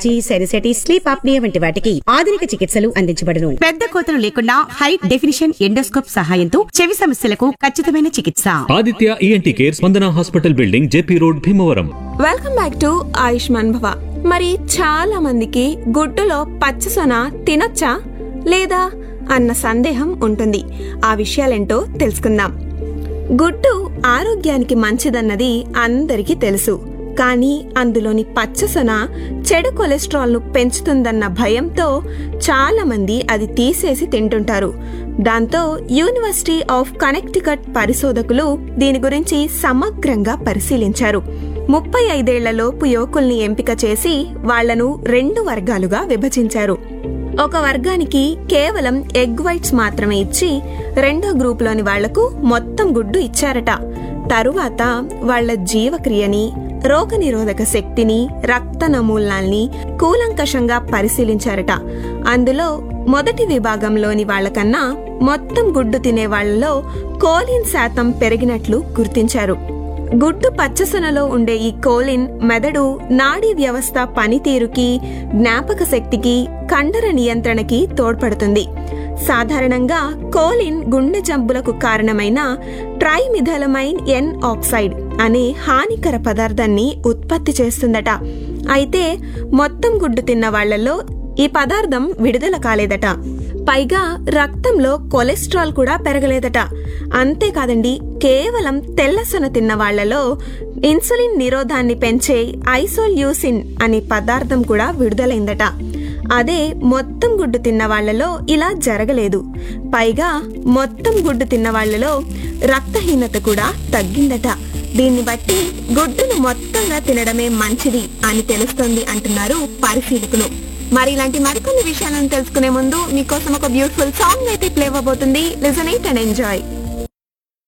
allergy సెరిసెటిస్ sleep apnoea వంటి వాటికి ఆధునిక చికిత్సలు అందించబడును పెద్ద కోతలు లేకుండా హై డెఫినిషన్ ఎండోస్కోప్ సహాయంతో చెవి సమస్యలకు ఖచ్చితమైన చికిత్స Aditya ENT care Spandana hospital building JP road Bhimavaram welcome back to Ayushman Bhava మరి చాలా మందికి గుడ్డులో పచ్చసొన తినొచ్చా లేదా అన్న సందేహం ఉంటుంది ఆ విషయాలేంటో తెలుసుకుందాం గుడ్డు ఆరోగ్యానికి మంచిదన్నది అందరికీ తెలుసు కానీ అందులోని పచ్చసొన చెడు కొలెస్ట్రాల్ను పెంచుతుందన్న భయంతో చాలా మంది అది తీసేసి తింటుంటారు దాంతో యూనివర్సిటీ ఆఫ్ కనెక్టికట్ పరిశోధకులు దీని గురించి సమగ్రంగా పరిశీలించారు ముప్పై ఐదేళ్లలోపు యువకుల్ని ఎంపిక చేసి వాళ్లను రెండు వర్గాలుగా విభజించారు ఒక వర్గానికి కేవలం ఎగ్ వైట్స్ మాత్రమే ఇచ్చి రెండో గ్రూప్లోని వాళ్లకు మొత్తం గుడ్డు ఇచ్చారట తరువాత వాళ్ల జీవక్రియని రోగనిరోధక శక్తిని రక్త నమూనాల్ని కూలంకషంగా పరిశీలించారట అందులో మొదటి విభాగంలోని వాళ్లకన్నా మొత్తం గుడ్డు తినే వాళ్లలో కోలిన్ శాతం పెరిగినట్లు గుర్తించారు గుడ్డు పచ్చసొనలో ఉండే ఈ కోలిన్ మెదడు నాడీ వ్యవస్థ పనితీరుకి జ్ఞాపక శక్తికి కండర నియంత్రణకి తోడ్పడుతుంది సాధారణంగా కోలిన్ గుండె జబ్బులకు కారణమైన ట్రైమిథలమైన్ ఎన్ ఆక్సైడ్ అనే హానికర పదార్థాన్ని ఉత్పత్తి చేస్తుందట అయితే మొత్తం గుడ్డు తిన్న వాళ్లలో ఈ పదార్థం విడుదల కాలేదట పైగా రక్తంలో కొలెస్ట్రాల్ కూడా పెరగలేదట అంతేకాదండి కేవలం తెల్లసొన తిన్న వాళ్లలో ఇన్సులిన్ నిరోధాన్ని పెంచే ఐసోల్యూసిన్ అనే పదార్థం కూడా విడుదలైందట అదే మొత్తం గుడ్డు తిన్న వాళ్లలో ఇలా జరగలేదు పైగా మొత్తం గుడ్డు తిన్న వాళ్లలో రక్తహీనత కూడా తగ్గిందట దీన్ని బట్టి గుడ్డును మొత్తంగా తినడమే మంచిది అని తెలుస్తోంది అంటున్నారు పరిశీలకులు మరి ఇలాంటి మరికొన్ని విషయాలను తెలుసుకునే ముందు మీకోసం ఒక బ్యూటిఫుల్ సాంగ్ అయితే ప్లే అవబోతుంది లిజన్ ఇట్ అండ్ ఎంజాయ్